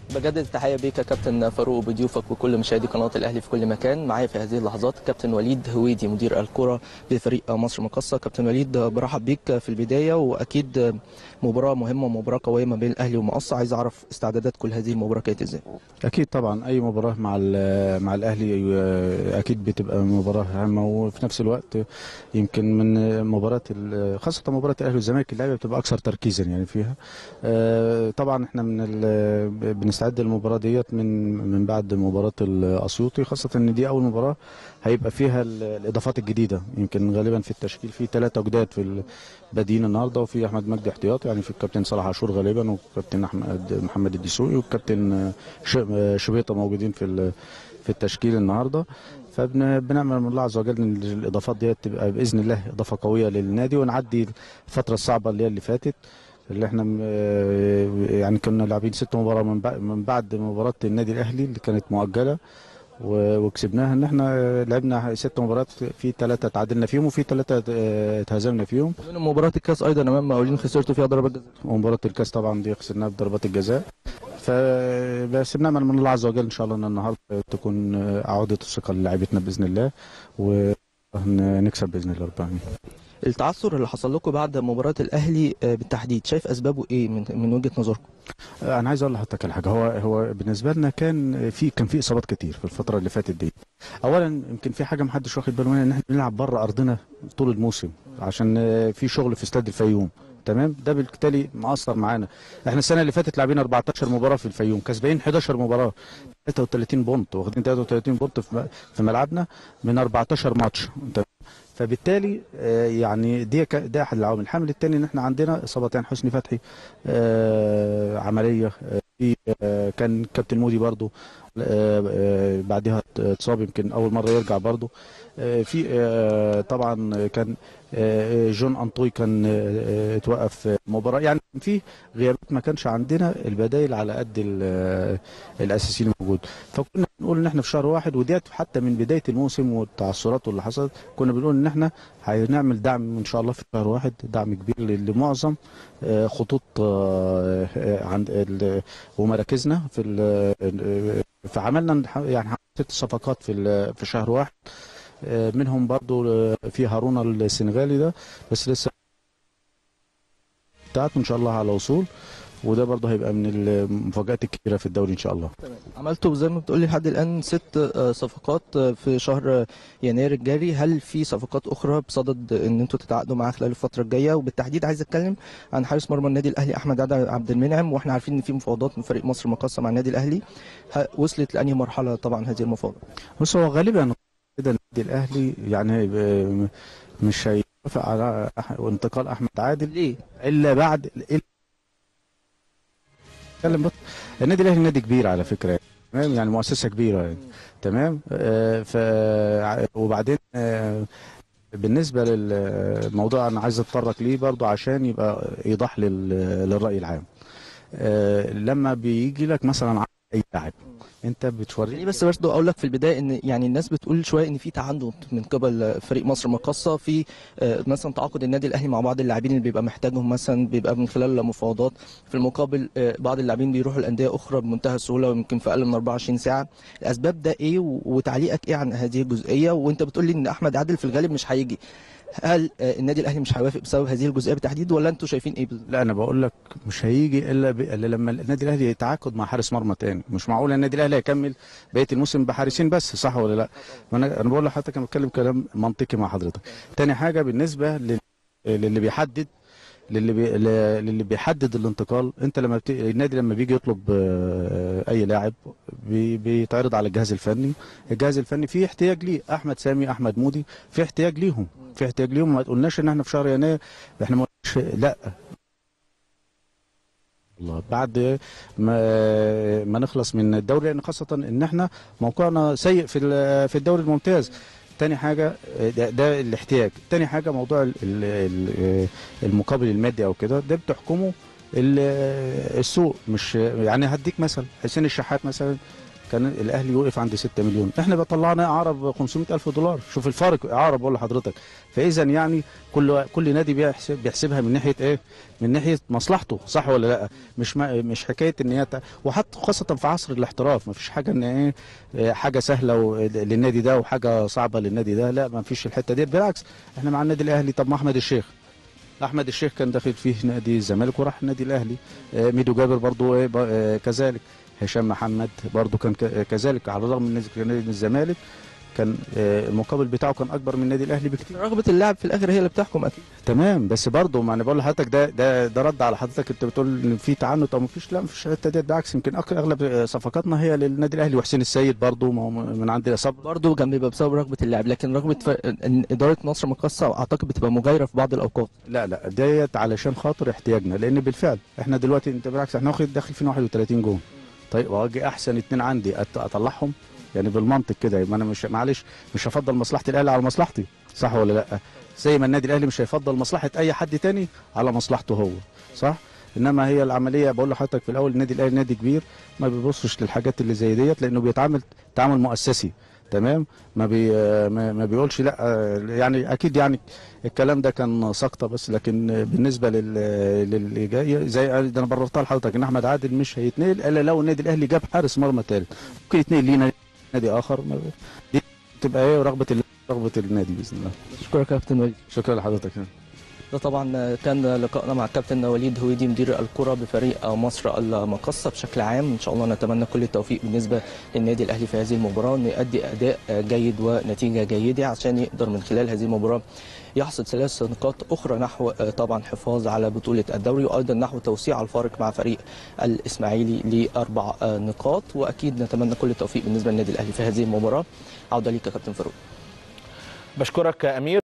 بجدد التحيه بيك يا كابتن فاروق وبضيوفك وكل مشاهدي قناه الاهلي في كل مكان معايا في هذه اللحظات كابتن وليد هويدي مدير الكره بفريق مصر مقصه كابتن وليد برحب بيك في البدايه واكيد مباراه مهمه ومباراه قويه ما بين الاهلي ومقصه عايز اعرف استعدادات كل هذه المباراه كانت ازاي اكيد طبعا اي مباراه مع مع الاهلي اكيد بتبقى مباراه هامه وفي نفس الوقت يمكن من مباراه خاصه مباراه الاهلي والزمالك اللعيبه بتبقى اكثر تركيزا يعني فيها طبعا احنا من بنستعد للمباراه ديت من من بعد مباراه الاسيوطي خاصه ان دي اول مباراه هيبقى فيها الاضافات الجديده يمكن غالبا في التشكيل في ثلاثه جداد في البادئين النهارده وفي احمد مجدي احتياط يعني في الكابتن صلاح عاشور غالبا والكابتن احمد محمد الدسوقي والكابتن شبيطه موجودين في في التشكيل النهارده فبنعمل من الله عز وجل ان الاضافات ديت تبقى باذن الله اضافه قويه للنادي ونعدي الفتره الصعبه اللي هي اللي فاتت اللي احنا يعني كنا لاعبين ست مباراه من بعد من بعد مباراه النادي الاهلي اللي كانت مؤجله وكسبناها ان احنا لعبنا ست مباريات في ثلاثه تعادلنا فيهم وفي ثلاثه اتهزمنا فيهم من مباراه الكاس ايضا امام مقاولين خسرتوا فيها ضربات جزاء ومباراه الكاس طبعا دي خسرناها بضربات الجزاء فبس بنعمل من الله عز وجل ان شاء الله ان النهارده تكون عوده الثقه للاعيبتنا باذن الله ونكسب باذن الله رب العالمين التعثر اللي حصل لكم بعد مباراه الاهلي بالتحديد شايف اسبابه ايه من من وجهه نظركم انا عايز اقول لحضرتك على حاجه هو هو بالنسبه لنا كان في كان في اصابات كتير في الفتره اللي فاتت دي اولا يمكن في حاجه ما حدش واخد باله منها ان احنا بنلعب بره ارضنا طول الموسم عشان في شغل في استاد الفيوم تمام ده بالتالي مأثر معانا احنا السنه اللي فاتت لاعبين 14 مباراه في الفيوم كسبانين 11 مباراه 33 بونت واخدين 33 بونت في ملعبنا من 14 ماتش فبالتالي يعني دي ده احد العوامل الحامل الثاني ان احنا عندنا اصابتين حسني فتحي عمليه في كان كابتن مودي برضو بعدها اتصاب يمكن اول مره يرجع برضو في طبعا كان جون انطوي كان اتوقف مباراه يعني في غيابات ما كانش عندنا البدائل على قد الاساسيين الموجود فكنا بنقول ان احنا في شهر واحد وديت حتى من بدايه الموسم والتعثرات اللي حصلت كنا بنقول ان احنا هنعمل دعم ان شاء الله في شهر واحد دعم كبير لمعظم خطوط عند ومراكزنا في فعملنا يعني ست صفقات في في شهر واحد منهم برضو في هارونا السنغالي ده بس لسه بتاعته ان شاء الله على وصول وده برضه هيبقى من المفاجات الكبيره في الدوري ان شاء الله تمام عملتوا زي ما بتقولي لحد الان ست صفقات في شهر يناير الجاري هل في صفقات اخرى بصدد ان انتوا تتعاقدوا معاها خلال الفتره الجايه وبالتحديد عايز اتكلم عن حارس مرمى النادي الاهلي احمد عبد المنعم واحنا عارفين ان في مفاوضات من فريق مصر مقاصه مع النادي الاهلي وصلت لانهي مرحله طبعا هذه المفاوضات بص هو غالبا كده النادي الاهلي يعني مش هيوافق على انتقال احمد عادل ليه الا بعد اتكلم بط... النادي الاهلي نادي كبير على فكره تمام يعني مؤسسه كبيره يعني تمام آه ف وبعدين آه بالنسبه للموضوع انا عايز اتطرق ليه برضو عشان يبقى ايضاح لل... للراي العام آه لما بيجي لك مثلا اي لاعب انت بتوري بس برضه اقول لك في البدايه ان يعني الناس بتقول شويه ان في تعنت من قبل فريق مصر مقصه في مثلا تعاقد النادي الاهلي مع بعض اللاعبين اللي بيبقى محتاجهم مثلا بيبقى من خلال مفاوضات في المقابل بعض اللاعبين بيروحوا الانديه اخرى بمنتهى السهوله ويمكن في اقل من 24 ساعه الاسباب ده ايه وتعليقك ايه عن هذه الجزئيه وانت بتقول لي ان احمد عادل في الغالب مش هيجي هل النادي الاهلي مش هيوافق بسبب هذه الجزئيه بالتحديد ولا انتوا شايفين ايه بالظبط؟ لا انا بقول لك مش هيجي الا, ب... إلا لما النادي الاهلي يتعاقد مع حارس مرمى تاني مش معقول النادي الاهلي هيكمل بقيه الموسم بحارسين بس صح ولا لا؟ انا انا بقول لحضرتك انا بتكلم كلام منطقي مع حضرتك. تاني حاجه بالنسبه لل... للي بيحدد للي بي... للي بيحدد الانتقال انت لما بت... النادي لما بيجي يطلب اي لاعب بي... بيتعرض على الجهاز الفني الجهاز الفني فيه احتياج ليه احمد سامي احمد مودي في احتياج ليهم في احتياج ليهم ما تقولناش ان احنا في شهر يناير احنا ما لا الله بعد ما ما نخلص من الدوري لان خاصه ان احنا موقعنا سيء في في الدوري الممتاز تاني حاجة ده, ده الاحتياج تاني حاجة موضوع ال ال المقابل المادي او كده ده بتحكمه السوق مش يعني هديك مثل حسين الشحات مثلا كان الاهلي وقف عند 6 مليون احنا بقى طلعنا اعاره ب 500 الف دولار شوف الفرق اعاره بقول لحضرتك فاذا يعني كل كل نادي بيحسب بيحسبها من ناحيه ايه من ناحيه مصلحته صح ولا لا مش ما مش حكايه ان هي ت- وحتى خاصه في عصر الاحتراف ما فيش حاجه ان ايه إيه، حاجه سهله و- للنادي ده وحاجه صعبه للنادي ده لا ما فيش الحته دي بالعكس احنا مع النادي الاهلي طب ما احمد الشيخ احمد الشيخ كان داخل فيه نادي الزمالك وراح النادي الاهلي آه، ميدو جابر برضو إيه ب- آه، كذلك هشام محمد برضو كان ك- كذلك على الرغم من نادي- نادي الزمالك كان آه، المقابل بتاعه كان اكبر من النادي الاهلي بكتير رغبه اللاعب في الاخر هي اللي بتحكم اكيد تمام بس برضه ما انا بقول لحضرتك ده ده ده رد على حضرتك انت بتقول ان في تعنت او ما فيش لا ما فيش الحته ديت بالعكس يمكن أك- اغلب صفقاتنا هي للنادي الاهلي وحسين السيد برضه ما هو من عند صبر برضه كان بيبقى بسبب رغبه اللاعب لكن رغبه ف... ان اداره مصر مقاصه اعتقد بتبقى مغايره في بعض الاوقات لا لا ديت علشان خاطر احتياجنا لان بالفعل احنا دلوقتي انت بالعكس احنا واخد داخل فينا 31 جون طيب واجي احسن اتنين عندي أت- اطلعهم يعني بالمنطق كده يبقى انا مش معلش مش هفضل مصلحه الاهلي على مصلحتي صح ولا لا زي ما النادي الاهلي مش هيفضل مصلحه اي حد تاني على مصلحته هو صح انما هي العمليه بقول لحضرتك في الاول النادي الاهلي نادي كبير ما بيبصش للحاجات اللي زي ديت لانه بيتعامل تعامل مؤسسي تمام ما بي ما ما بيقولش لا يعني اكيد يعني الكلام ده كان سقطه بس لكن بالنسبه لل للي جاي زي ده انا بررتها لحضرتك ان احمد عادل مش هيتنقل الا لو النادي الاهلي جاب حارس مرمى ثالث ممكن يتنقل لينا نادي اخر ما- دي تبقى ايه رغبه ال- رغبه النادي باذن الله شكرا كابتن وليد شكرا لحضرتك ده طبعا كان لقائنا مع الكابتن وليد هويدي مدير الكرة بفريق مصر المقصة بشكل عام ان شاء الله نتمنى كل التوفيق بالنسبة للنادي الاهلي في هذه المباراة انه يؤدي اداء جيد ونتيجة جيدة عشان يقدر من خلال هذه المباراة يحصد ثلاث نقاط اخرى نحو طبعا حفاظ على بطولة الدوري وايضا نحو توسيع الفارق مع فريق الاسماعيلي لاربع نقاط واكيد نتمنى كل التوفيق بالنسبة للنادي الاهلي في هذه المباراة عودة ليك يا كابتن فاروق بشكرك امير